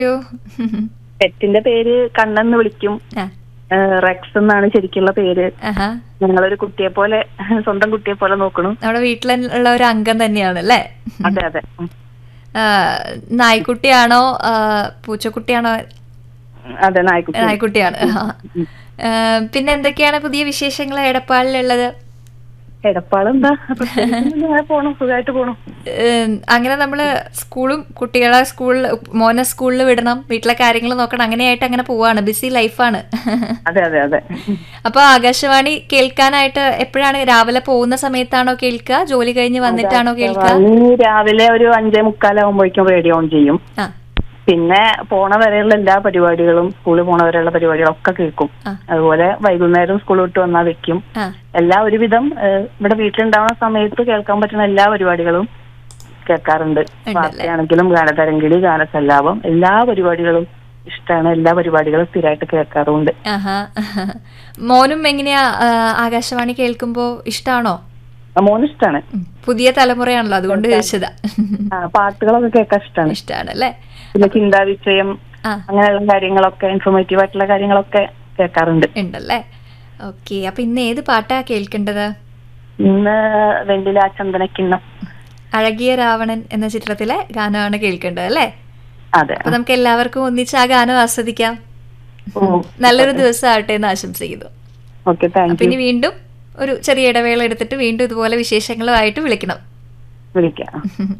അയ്യോ. പെറ്റിന്റെ പേര് കണ്ണെന്ന് വിളിക്കും ആ, ഏഹ് റെക്സ് എന്നാണ് ശരിക്കുള്ള പേര് ആഹാ. ഞങ്ങളൊരു കുട്ടിയെ പോലെ സ്വന്തം കുട്ടിയെ പോലെ നോക്കണു നമ്മുടെ വീട്ടിലുള്ള ഒരു അംഗം തന്നെയാണ് അല്ലേ അതെ അതെ ഉം. ആ, നായ്ക്കുട്ടിയാണോ ആ, പൂച്ചക്കുട്ടിയാണോ അതെ നായ്ക്കുട്ടി നായ്ക്കുട്ടിയാണ് ആ. ആ, പിന്നെ എന്തൊക്കെയാണ് പുതിയ വിശേഷങ്ങൾ എടപ്പാളിലുള്ളത് എടപ്പാളെന്താ പ്രത്യേകിച്ചൊന്നുമില്ല. അങ്ങനെ പോണു സുഖമായിട്ട് പോണു ഏം, അങ്ങനെ നമ്മള് സ്കൂളും കുട്ടികളെ സ്കൂളിൽ മോനെ സ്കൂളിൽ വിടണം വീട്ടിലെ കാര്യങ്ങൾ നോക്കണം അങ്ങനെയായിട്ട് അങ്ങനെ പോവാണ് ബിസി ലൈഫാണ് അതെ അതെ അതെ അപ്പൊ ആകാശവാണി കേൾക്കാനായിട്ട് എപ്പോഴാണ് രാവിലെ പോകുന്ന സമയത്താണോ കേൾക്കുക ജോലി കഴിഞ്ഞ് വന്നിട്ടാണോ കേൾക്കുക ഇനി രാവിലെ ഒരു അഞ്ചേ മുക്കാലാവുമ്പോഴേക്കും റേഡിയോ ഓൺ ചെയ്യും ആ പിന്നെ പോണ വരെയുള്ള എല്ലാ പരിപാടികളും സ്കൂളിൽ പോണ വരെയുള്ള പരിപാടികളൊക്കെ കേൾക്കും ആ. അതുപോലെ വൈകുന്നേരം സ്കൂൾ വിട്ട് വന്നാൽ വെക്കും ആ എല്ലാ ഒരുവിധം ഏഹ്, ഇവിടെ വീട്ടിലുണ്ടാവുന്ന സമയത്ത് കേൾക്കാൻ പറ്റുന്ന എല്ലാ പരിപാടികളും കേൾക്കാറുണ്ട് വാർത്തയാണെങ്കിലും ഗാനതരംഗിളി ഗാനസല്ലാപം എല്ലാ പരിപാടികളും ഇഷ്ടമാണ് എല്ലാ പരിപാടികളും സ്ഥിരമായിട്ട് കേൾക്കാറുണ്ട് ആഹാ മോനും എങ്ങനെയാ ആ, ആകാശവാണി കേൾക്കുമ്പോ ഇഷ്ടാണോ ആ, മോന് ഇഷ്ടമാണ് ഉം. പുതിയ തലമുറയാണല്ലോ അതുകൊണ്ട് ചോദിച്ചതാ പാട്ടുകളൊക്കെ കേൾക്കാൻ ഇഷ്ടമാണ് ഇഷ്ടാണ് അല്ലേ പിന്നെ ചിന്താവിഷയം ആ അങ്ങനെയുള്ള കാര്യങ്ങളൊക്കെ ഇൻഫോർമേറ്റീവ് ആയിട്ടുള്ള കാര്യങ്ങളൊക്കെ കേൾക്കാറുണ്ട് ഉണ്ടല്ലേ ഓക്കെ അപ്പൊ ഇന്ന് ഏത് പാട്ടാ കേൾക്കേണ്ടത് ഇന്ന് വെള്ളില ചന്ദനക്കിണ്ണം അഴകിയ രാവണൻ എന്ന ചിത്രത്തിലെ ഗാനമാണ് കേൾക്കേണ്ടത് അല്ലേ അതെ അപ്പൊ നമുക്ക് എല്ലാവർക്കും ഒന്നിച്ച് ആ ഗാനം ആസ്വദിക്കാം ഓ നല്ലൊരു ദിവസം ആവട്ടെ എന്ന് ആശംസിക്കുന്നു ഓക്കെ താങ്ക് അപ്പൊ യു ഇനി വീണ്ടും ഒരു ചെറിയ ഇടവേള എടുത്തിട്ട് വീണ്ടും ഇതുപോലെ വിശേഷങ്ങളുമായിട്ട് വിളിക്കണം വിളിക്കാം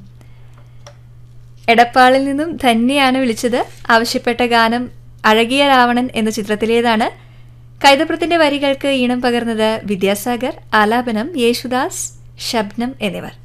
എടപ്പാളിൽ നിന്നും ധന്യയാണ് വിളിച്ചത് ആവശ്യപ്പെട്ട ഗാനം അഴകിയ രാവണൻ എന്ന ചിത്രത്തിലേതാണ് കൈതപ്രത്തിന്റെ വരികൾക്ക് ഈണം പകർന്നത് വിദ്യാസാഗർ ആലാപനം യേശുദാസ് ശബ്നം എന്നിവർ